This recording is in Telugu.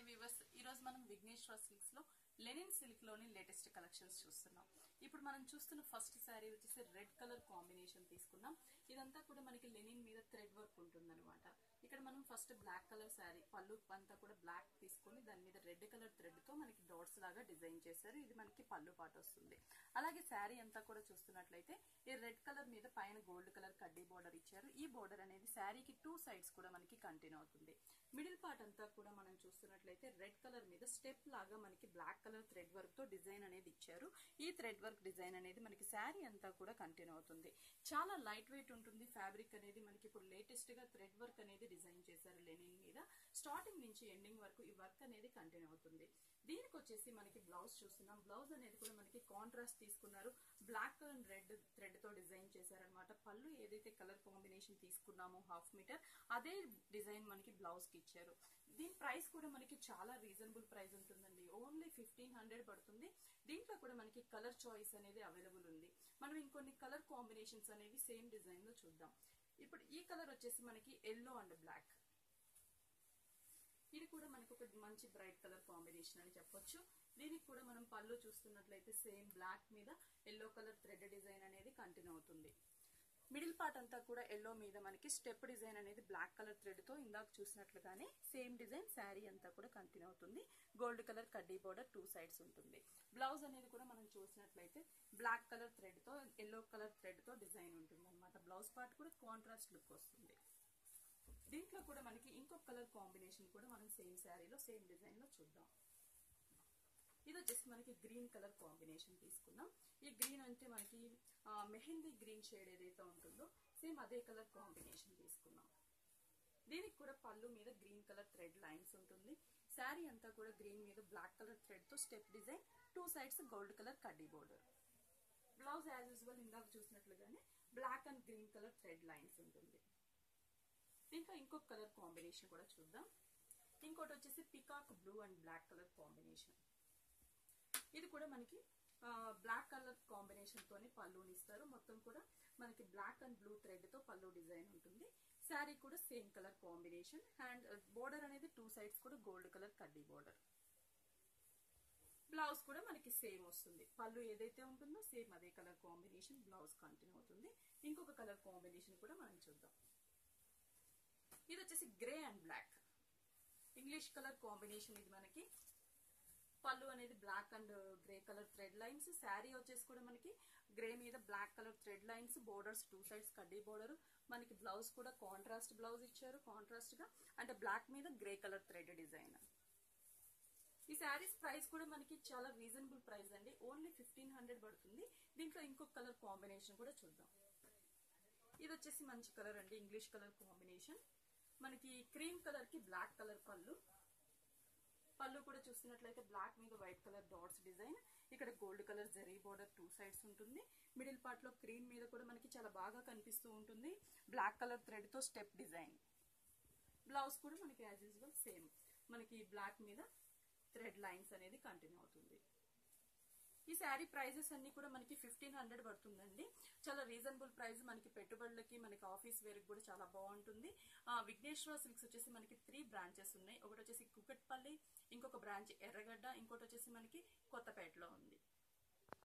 వ్యూవర్స్ ఈ రోజు మనం విఘ్నేశ్వర సిల్క్స్ లో లెనిన్ సిల్క్ లోని లేటెస్ట్ కలెక్షన్స్ చూస్తున్నాం ఇప్పుడు మనం చూస్తున్న ఫస్ట్ శారీ వచ్చేసి రెడ్ కలర్ కాంబినేషన్ తీసుకున్నాం ఇదంతా కూడా మనకి లెనిన్ మీద థ్రెడ్ వర్క్ ఉంటుందన్నమాట ఇక్కడ మనం ఫస్ట్ బ్లాక్ కలర్ శారీ పళ్ళు అంతా కూడా బ్లాక్ తీసుకొని దాని మీద రెడ్ కలర్ థ్రెడ్ తో మనకి డాట్స్ లాగా డిజైన్ చేశారు ఇది మనకి పళ్ళు పాట వస్తుంది అలాగే శారీ అంతా కూడా చూస్తున్నట్లయితే ఈ రెడ్ కలర్ మీద పైన గోల్డ్ కలర్ కడ్డీ బోర్డర్ ఇచ్చారు ఈ బోర్డర్ అనేది శారీకి టూ సైడ్స్ కూడా మనకి కంటిన్యూ అవుతుంది మిడిల్ పార్ట్ అంతా కూడా మనం చూస్తున్నట్లయితే రెడ్ కలర్ మీద స్టెప్ లాగా మనకి బ్లాక్ కలర్ థ్రెడ్ వర్క్ తో డిజైన్ అనేది ఇచ్చారు ఈ థ్రెడ్ వర్క్ డిజైన్ అనేది మనకి శారీ అంతా కూడా కంటిన్యూ అవుతుంది చాలా లైట్ వెయిట్ ఉంటుంది ఫ్యాబ్రిక్ అనేది మనకి ఇప్పుడు లేటెస్ట్ గా థ్రెడ్ వర్క్ అనేది డిజైన్ చేశారు లెనిన్ మీద స్టార్టింగ్ నుంచి ఎండింగ్ వరకు ఈ వర్క్ అనేది కంటిన్యూ అవుతుంది దీనికి వచ్చేసి మనకి బ్లౌజ్ చూస్తున్నాం బ్లౌజ్ అనేది కూడా మనకి కాంట్రాస్ట్ తీసుకున్నారు బ్లాక్ అండ్ రెడ్ థ్రెడ్ తో డిజైన్ చేశారనమాట పళ్ళు ఏదైతే కలర్ కాంబినేషన్ తీసుకున్నామో హాఫ్ మీటర్ అదే డిజైన్ మనకి బ్లౌజ్ కి ఇచ్చారు దీని ప్రైస్ కూడా మనకి చాలా రీజనబుల్ ప్రైస్ ఉంటుందండి ఓన్లీ ఫిఫ్టీన్ హండ్రెడ్ పడుతుంది దీంట్లో కూడా మనకి కలర్ చాయిస్ అనేది అవైలబుల్ ఉంది మనం ఇంకొన్ని కలర్ కాంబినేషన్స్ అనేవి సేమ్ డిజైన్ లో చూద్దాం ఇప్పుడు ఈ కలర్ వచ్చేసి మనకి ఎల్లో అండ్ బ్లాక్ ఇది కూడా మనకు ఒక మంచి బ్రైట్ కలర్ కాంబినేషన్ అని చెప్పొచ్చు దీనికి కూడా మనం పళ్ళు చూస్తున్నట్లయితే సేమ్ బ్లాక్ మీద ఎల్లో కలర్ థ్రెడ్ డిజైన్ అనేది కంటిన్యూ అవుతుంది మిడిల్ పార్ట్ అంతా కూడా ఎల్లో మీద మనకి స్టెప్ డిజైన్ అనేది బ్లాక్ కలర్ థ్రెడ్ తో ఇందాక చూసినట్లుగానే సేమ్ డిజైన్ శారీ అంతా కూడా కంటిన్యూ అవుతుంది గోల్డ్ కలర్ కడ్డీ బోర్డర్ టూ సైడ్స్ ఉంటుంది బ్లౌజ్ అనేది కూడా మనం చూసినట్లయితే బ్లాక్ కలర్ థ్రెడ్ తో ఎల్లో కలర్ థ్రెడ్ తో డిజైన్ ఉంటుంది అనమాట బ్లౌజ్ పార్ట్ కూడా కాంట్రాస్ట్ లుక్ వస్తుంది దీంట్లో కూడా మనకి ఇంకొక కలర్ కాంబినేషన్ కూడా మనం సేమ్ శారీలో సేమ్ డిజైన్ లో చూద్దాం ఇది వచ్చేసి మనకి గ్రీన్ కలర్ కాంబినేషన్ తీసుకున్నాం ఈ గ్రీన్ అంటే మనకి మెహందీ గ్రీన్ షేడ్ ఏదైతే ఉంటుందో సేమ్ అదే కలర్ కాంబినేషన్ తీసుకున్నాం దీనికి కూడా పళ్ళు మీద గ్రీన్ కలర్ థ్రెడ్ లైన్స్ ఉంటుంది శారీ అంతా కూడా గ్రీన్ మీద బ్లాక్ కలర్ థ్రెడ్ తో step design two sides gold colour కడ్డీ బోర్డర్ బ్లౌజ్ యాజ్ యూజువల్ ఇందాక చూసినట్లుగానే black and green colour thread lines ఉంటుంది దీంట్లో ఇంకొక కలర్ కాంబినేషన్ కూడా చూద్దాం ఇంకోటి వచ్చేసి peacock blue and black colour combination ఇది కూడా మనకి బ్లాక్ కలర్ కాంబినేషన్ తోనే పళ్ళుని ఇస్తారు మొత్తం కూడా మనకి బ్లాక్ అండ్ బ్లూ థ్రెడ్ తో పళ్ళు డిజైన్ ఉంటుంది శారీ కూడా same colour combination and border అనేది టూ సైడ్స్ కూడా గోల్డ్ కలర్ కడ్డీ బోర్డర్ బ్లౌజ్ కూడా మనకి సేమ్ వస్తుంది పళ్ళు ఏదైతే ఉంటుందో సేమ్ అదే కలర్ కాంబినేషన్ బ్లౌజ్ కంటిన్యూ అవుతుంది ఇంకొక కలర్ కాంబినేషన్ కూడా మనం చూద్దాం ఇది వచ్చేసి grey and black English colour combination ఇది మనకి పళ్ళు అనేది black and grey colour thread lines sari వచ్చేసి కూడా మనకి గ్రే మీద black colour thread lines borders two sides కడ్డీ బోర్డర్ మనకి బ్లౌజ్ కూడా కాంట్రాస్ట్ బ్లౌజ్ ఇచ్చారు కాంట్రాస్ట్ గా అంటే బ్లాక్ మీద గ్రే కలర్ థ్రెడ్ డిజైన్ ఈ శారీస్ ప్రైస్ కూడా మనకి చాలా రీజనబుల్ ప్రైస్ అండి ఓన్లీ ఫిఫ్టీన్ హండ్రెడ్ పడుతుంది దీంట్లో ఇంకొక కలర్ కాంబినేషన్ కూడా చూద్దాం ఇది వచ్చేసి మంచి కలర్ అండి ఇంగ్లీష్ కలర్ కాంబినేషన్ మనకి క్రీమ్ కలర్ కి బ్లాక్ కలర్ పళ్ళు పళ్ళు కూడా చూస్తున్నట్లయితే బ్లాక్ మీద వైట్ కలర్ డాట్స్ డిజైన్ ఇక్కడ gold colour zari border two sides ఉంటుంది మిడిల్ పార్ట్ లో క్రీమ్ మీద కూడా మనకి చాలా బాగా కనిపిస్తూ ఉంటుంది బ్లాక్ కలర్ థ్రెడ్ తో స్టెప్ డిజైన్ బ్లౌజ్ కూడా మనకి యాజ్ యూజువల్ సేమ్ మనకి బ్లాక్ మీద థ్రెడ్ లైన్స్ అనేది కంటిన్యూ అవుతుంది ఈ శారీ ప్రైజెస్ అన్ని కూడా మనకి ఫిఫ్టీన్ హండ్రెడ్ పడుతుందండి చాలా రీజనబుల్ ప్రైస్ మనకి పెట్టుబడులకి మనకి ఆఫీస్ వేర్ కూడా చాలా బాగుంటుంది విఘ్నేశ్వర సిల్క్స్ వచ్చేసి మనకి త్రీ బ్రాంచెస్ ఉన్నాయి ఒకటి వచ్చేసి కుకట్పల్లి ఇంకొక బ్రాంచ్ ఎర్రగడ్డ ఇంకోటి వచ్చేసి మనకి కొత్తపేటలో ఉంది